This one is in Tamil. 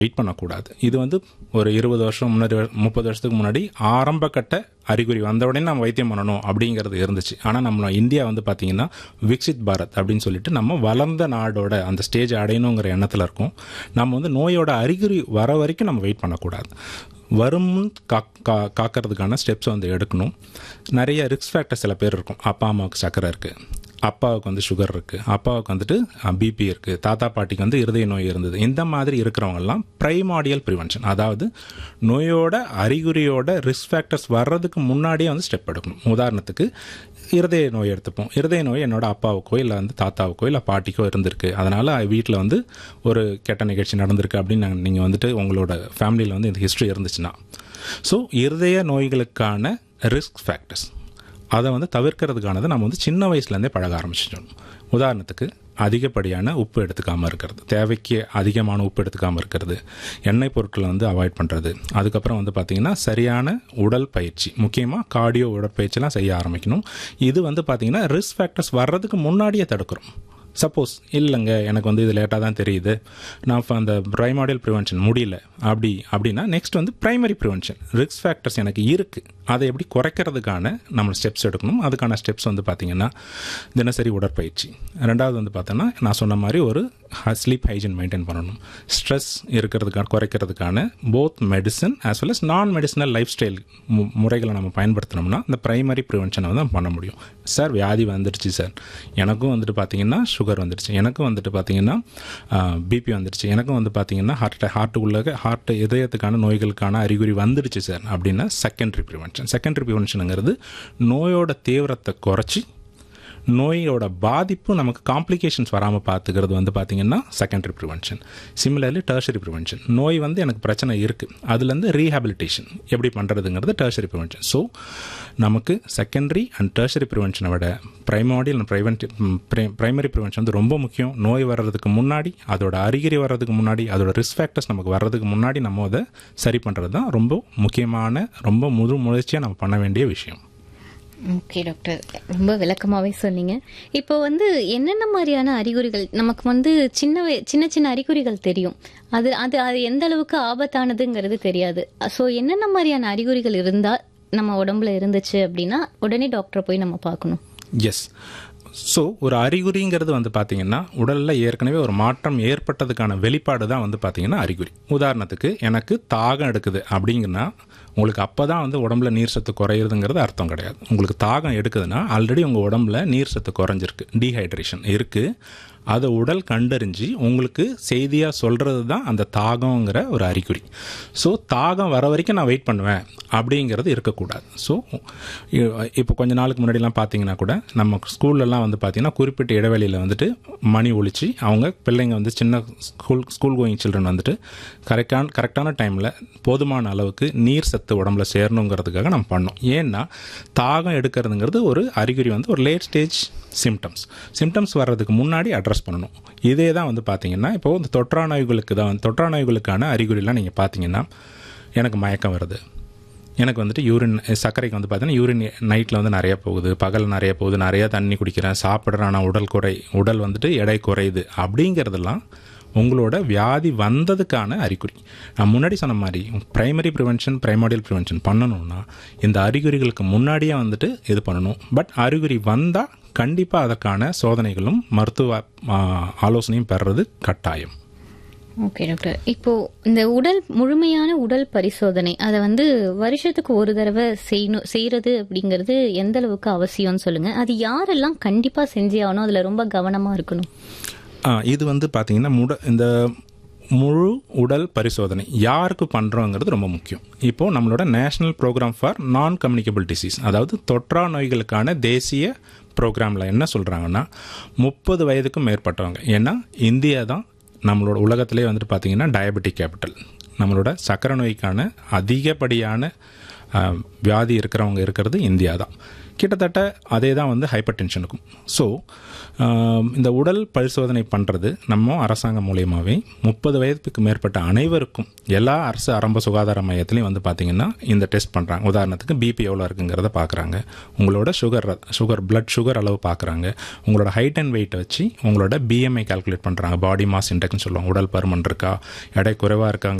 வெயிட் பண்ணக்கூடாது இது வந்து ஒரு இருபது வருஷம் முன்னாடி முப்பது வருஷத்துக்கு முன்னாடி ஆரம்ப கட்ட அறிகுறி வந்த உடனே நம்ம வைத்தியம் பண்ணணும் அப்படிங்கிறது இருந்துச்சு ஆனால் நம்ம இந்தியா வந்து பார்த்தீங்கன்னா விக்சித் பாரத் அப்படின்னு சொல்லிட்டு நம்ம வளர்ந்த நாடோட அந்த ஸ்டேஜ் அடையணுங்கிற எண்ணத்தில் இருக்கும் நம்ம வந்து நோயோட அறிகுறி வர வரைக்கும் நம்ம வெயிட் பண்ணக்கூடாது வரும் காக் கா காக்கிறதுக்கான ஸ்டெப்ஸ் வந்து எடுக்கணும் நிறைய ரிஸ்க் ஃபேக்டர் சில பேர் இருக்கும் அப்பா அம்மாவுக்கு சக்கரை இருக்குது அப்பாவுக்கு வந்து சுகர் இருக்குது அப்பாவுக்கு வந்துட்டு பிபி இருக்குது தாத்தா பாட்டிக்கு வந்து இருதய நோய் இருந்தது இந்த மாதிரி இருக்கிறவங்கெல்லாம் ப்ரைமாடியல் ப்ரிவென்ஷன் அதாவது நோயோட அறிகுறியோட ரிஸ்க் ஃபேக்டர்ஸ் வர்றதுக்கு முன்னாடியே வந்து ஸ்டெப் எடுக்கணும் உதாரணத்துக்கு இருதய நோய் எடுத்துப்போம் இருதய நோய் என்னோட அப்பாவுக்கோ இல்லை வந்து தாத்தாவுக்கோ இல்லை பாட்டிக்கோ இருந்திருக்கு அதனால் வீட்டில் வந்து ஒரு கெட்ட நிகழ்ச்சி நடந்திருக்கு அப்படின்னு நீங்கள் வந்துட்டு உங்களோட ஃபேமிலியில் வந்து இந்த ஹிஸ்ட்ரி இருந்துச்சுன்னா ஸோ இருதய நோய்களுக்கான ரிஸ்க் ஃபேக்டர்ஸ் அதை வந்து தவிர்க்கிறதுக்கானது நம்ம வந்து சின்ன வயசுலேருந்தே பழக ஆரம்பிச்சிட்டோம் உதாரணத்துக்கு அதிகப்படியான உப்பு எடுத்துக்காமல் இருக்கிறது தேவைக்கு அதிகமான உப்பு எடுத்துக்காமல் இருக்கிறது எண்ணெய் பொருட்களை வந்து அவாய்ட் பண்ணுறது அதுக்கப்புறம் வந்து பார்த்திங்கன்னா சரியான உடல் பயிற்சி முக்கியமாக கார்டியோ உடற்பயிற்சிலாம் செய்ய ஆரம்பிக்கணும் இது வந்து பார்த்திங்கன்னா ரிஸ்க் ஃபேக்டர்ஸ் வர்றதுக்கு முன்னாடியே தடுக்கிறோம் சப்போஸ் இல்லைங்க எனக்கு வந்து இது லேட்டாக தான் தெரியுது நான் இப்போ அந்த ப்ரைமாடியல் ப்ரிவென்ஷன் முடியல அப்படி அப்படின்னா நெக்ஸ்ட் வந்து ப்ரைமரி ப்ரிவென்ஷன் ரிஸ்க் ஃபேக்டர்ஸ் எனக்கு இருக்குது அதை எப்படி குறைக்கிறதுக்கான நம்ம ஸ்டெப்ஸ் எடுக்கணும் அதுக்கான ஸ்டெப்ஸ் வந்து பார்த்திங்கன்னா தினசரி உடற்பயிற்சி ரெண்டாவது வந்து பார்த்தோன்னா நான் சொன்ன மாதிரி ஒரு ஸ்லீப் ஹைஜின் மெயின்டைன் பண்ணணும் ஸ்ட்ரெஸ் இருக்கிறதுக்கான குறைக்கிறதுக்கான both medicine as well as non medicinal lifestyle முறைகளை நம்ம பயன்படுத்தினோம்னா இந்த ப்ரைமரி ப்ரிவென்ஷனை வந்து நம்ம பண்ண முடியும் சார் வியாதி வந்துடுச்சு சார் எனக்கும் வந்துட்டு பார்த்தீங்கன்னா சுகர் வந்துடுச்சு எனக்கும் வந்துட்டு பார்த்தீங்கன்னா பிபி வந்துடுச்சு எனக்கும் வந்து பார்த்தீங்கன்னா ஹார்ட் ஹார்ட்டுக்குள்ள ஹார்ட் இதயத்துக்கான நோய்களுக்கான அறிகுறி வந்துடுச்சு சார் அப்படின்னா செகண்டரி ப்ரிவென்ஷன் செகண்டரி ப்ரிவென்ஷனுங்கிறது நோயோட தீவிரத்தை குறைச்சி நோயோட பாதிப்பு நமக்கு காம்ப்ளிகேஷன்ஸ் வராமல் பார்த்துக்கிறது வந்து பார்த்திங்கன்னா secondary prevention similarly tertiary prevention நோய் வந்து எனக்கு பிரச்சனை இருக்குது அதுலேருந்து ரீஹாபிலிட்டேஷன் எப்படி பண்ணுறதுங்கிறது டர்ஷரி ப்ரிவென்ஷன் ஸோ நமக்கு செகண்டரி அண்ட் டர்ஷரி ப்ரிவென்ஷனை விட primordial and preventive primary prevention வந்து ரொம்ப முக்கியம் நோய் வர்றதுக்கு முன்னாடி அதோட அறிகுறி வர்றதுக்கு முன்னாடி அதோட ரிஸ்க் ஃபேக்டர்ஸ் நமக்கு வர்றதுக்கு முன்னாடி நம்ம அதை சரி பண்ணுறது தான் ரொம்ப முக்கியமான ரொம்ப முழு முயற்சியாக நம்ம பண்ண வேண்டிய விஷயம் ஓகே டாக்டர் ரொம்ப விளக்கமாகவே சொன்னீங்க இப்போ வந்து என்னென்ன மாதிரியான அறிகுறிகள் நமக்கு வந்து சின்ன வய- சின்ன சின்ன அறிகுறிகள் தெரியும் அது அது அது எந்த அளவுக்கு ஆபத்தானதுங்கிறது தெரியாது ஸோ என்னென்ன மாதிரியான அறிகுறிகள் இருந்தால் நம்ம உடம்புல இருந்துச்சு அப்படின்னா உடனே டாக்டரை போய் நம்ம பார்க்கணும் எஸ் ஸோ ஒரு அறிகுறிங்கிறது வந்து பார்த்தீங்கன்னா உடலில் ஏற்கனவே ஒரு மாற்றம் ஏற்பட்டதுக்கான வெளிப்பாடு தான் வந்து பார்த்தீங்கன்னா அறிகுறி உதாரணத்துக்கு எனக்கு தாகம் எடுக்குது அப்படிங்கன்னா உங்களுக்கு அப்போ தான் வந்து உடம்புல நீர் சத்து குறையிறதுங்கிறது அர்த்தம் கிடையாது உங்களுக்கு தாகம் எடுக்குதுன்னா ஆல்ரெடி உங்கள் உடம்புல நீர் சத்து குறைஞ்சிருக்கு டீஹைட்ரேஷன் இருக்குது அதை உடல் கண்டறிஞ்சு உங்களுக்கு செய்தியாக சொல்கிறது தான் அந்த தாகங்கிற ஒரு அறிகுறி ஸோ தாகம் வர வரைக்கும் நான் வெயிட் பண்ணுவேன் அப்படிங்கிறது இருக்கக்கூடாது ஸோ இப்போ கொஞ்ச நாளுக்கு முன்னாடிலாம் பார்த்தீங்கன்னா கூட நம்ம ஸ்கூல்லலாம் வந்து பார்த்தீங்கன்னா குறிப்பிட்ட இடைவெளியில் வந்துட்டு மணி ஒழிச்சு அவங்க பிள்ளைங்க வந்து சின்ன ஸ்கூல் ஸ்கூல் கோயிங் சில்ட்ரன் வந்துட்டு கரெக்டான கரெக்டான டைமில் போதுமான அளவுக்கு நீர் சத்து உடம்புல சேரணுங்கிறதுக்காக நம்ம பண்ணோம் ஏன்னா தாகம் எடுக்கிறதுங்கிறது ஒரு அறிகுறி வந்து ஒரு லேட் ஸ்டேஜ் சிம்டம்ஸ் சிம்டம்ஸ் வர்றதுக்கு முன்னாடி அட்ரஸ் பண்ணணும் இதே தான் வந்து பார்த்தீங்கன்னா இப்போ இந்த தொற்றா நோய்களுக்கு தான் தொற்றா நோய்களுக்கான அறிகுறிலாம் நீங்கள் பார்த்தீங்கன்னா எனக்கு மயக்கம் வருது எனக்கு வந்துட்டு யூரின் சர்க்கரைக்கு வந்து பார்த்தீங்கன்னா யூரின் நைட்டில் வந்து நிறைய போகுது பகல் நிறைய போகுது நிறைய தண்ணி குடிக்கிறேன் சாப்பிட்றேன் ஆனால் உடல் குறை உடல் வந்துட்டு எடை குறையுது அப்படிங்கிறதெல்லாம் உங்களோட வியாதி வந்ததுக்கான அறிகுறி நான் முன்னாடி சொன்ன மாதிரி பிரைமரி ப்ரிவென்ஷன் பிரைமாடியல் ப்ரிவென்ஷன் பண்ணணும்னா இந்த அறிகுறிகளுக்கு முன்னாடியே வந்துட்டு இது பண்ணணும் பட் அறிகுறி வந்தால் கண்டிப்பாக அதற்கான சோதனைகளும் மருத்துவ ஆ, ஆலோசனையும் பெறுறது கட்டாயம் ஓகே டாக்டர் இப்போ இந்த உடல் முழுமையான உடல் பரிசோதனை அதை வந்து வருஷத்துக்கு ஒரு தடவை செய்யணும் செய்யறது அப்படிங்கிறது எந்த அளவுக்கு அவசியம்னு சொல்லுங்க அது யாரெல்லாம் கண்டிப்பா செஞ்சே ஆகணும் அதுல ரொம்ப கவனமா இருக்கணும் ஆ, இது வந்து பார்த்தீங்கன்னா முட இந்த முழு உடல் பரிசோதனை யாருக்கு பண்ணுறோங்கிறது ரொம்ப முக்கியம் இப்போது நம்மளோட national programme for non communicable disease அதாவது தொற்றா நோய்களுக்கான தேசிய ப்ரோக்ராமில் என்ன சொல்கிறாங்கன்னா முப்பது வயதுக்கும் மேற்பட்டவங்க ஏன்னா இந்தியா தான் நம்மளோட உலகத்திலே வந்துட்டு பார்த்தீங்கன்னா டயபெட்டிக் கேபிட்டல் நம்மளோட சக்கரை நோய்க்கான அதிகப்படியான ஆ, வியாதி இருக்கிறவங்க இருக்கிறது இந்தியா தான் கிட்டத்தட்ட அதே தான் வந்து ஹைப்பர் டென்ஷனுக்கும் ஸோ இந்த உடல் பரிசோதனை பண்ணுறது நம்ம அரசாங்கம் மூலியமாகவே முப்பது வயதுக்கு மேற்பட்ட அனைவருக்கும் எல்லா அரசு ஆரம்ப சுகாதார மையத்திலையும் வந்து பார்த்திங்கன்னா இந்த டெஸ்ட் பண்ணுறாங்க உதாரணத்துக்கு பிபி எவ்வளோ இருக்குங்கிறத பார்க்குறாங்க உங்களோட சுகர் சுகர் பிளட் சுகர் அளவு பார்க்குறாங்க உங்களோட ஹைட் அண்ட் வெயிட்டை வச்சு உங்களோட பிஎம்ஐ கால்குலேட் பண்ணுறாங்க பாடி மாஸ் இண்டெக்ஸ்னு சொல்லுவாங்க உடல் பருமன் இருக்கா எடை குறைவாக இருக்காங்க